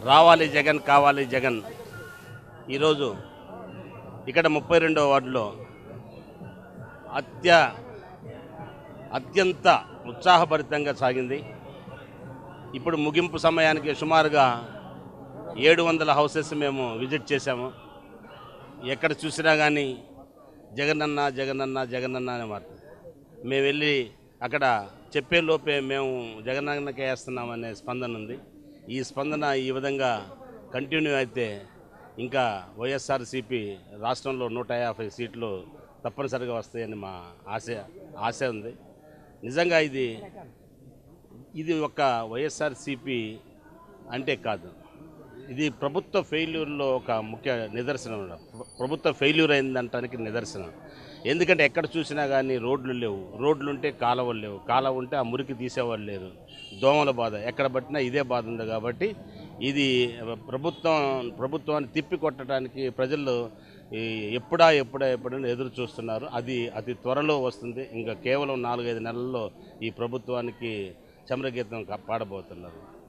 రావాలి జగన్ కావాలి జగన్ ఈరోజు ఇక్కడ ముప్పై రెండవ వార్డులో అత్య అత్యంత ఉత్సాహభరితంగా సాగింది ఇప్పుడు ముగింపు సమయానికి సుమారుగా ఏడు వందల హౌసెస్ మేము విజిట్ చేశాము ఎక్కడ చూసినా కానీ జగనన్న జగనన్న జగనన్న అనే మాట మేము వెళ్ళి అక్కడ చెప్పే లోపే మేము జగనన్నకే వేస్తున్నామనే స్పందన ఉంది ఈ స్పందన ఈ విధంగా కంటిన్యూ అయితే ఇంకా వైఎస్ఆర్సీపీ రాష్ట్రంలో నూట యాభై సీట్లు తప్పనిసరిగా వస్తాయని మా ఆశ ఆశ ఉంది నిజంగా ఇది ఇది ఒక వైఎస్ఆర్సీపీ అంటే కాదు ఇది ప్రభుత్వ ఫెయిల్యూర్లో ఒక ముఖ్య నిదర్శనం ప్రభుత్వ ఫెయిల్యూర్ అయిందంటానికి నిదర్శనం ఎందుకంటే ఎక్కడ చూసినా కానీ రోడ్లు లేవు రోడ్లు ఉంటే కాలువలు లేవు కాలువ ఉంటే ఆ మురికి తీసేవాళ్ళు లేరు దోమల బాధ ఎక్కడ పట్టినా ఇదే బాధ ఉంది కాబట్టి ఇది ప్రభుత్వం ప్రభుత్వాన్ని తిప్పి కొట్టడానికి ప్రజలు ఈ ఎప్పుడా ఎప్పుడా ఎప్పుడని ఎదురు చూస్తున్నారు అది అతి త్వరలో వస్తుంది ఇంకా కేవలం నాలుగైదు నెలల్లో ఈ ప్రభుత్వానికి చమరగీతం కా- పాడబోతున్నారు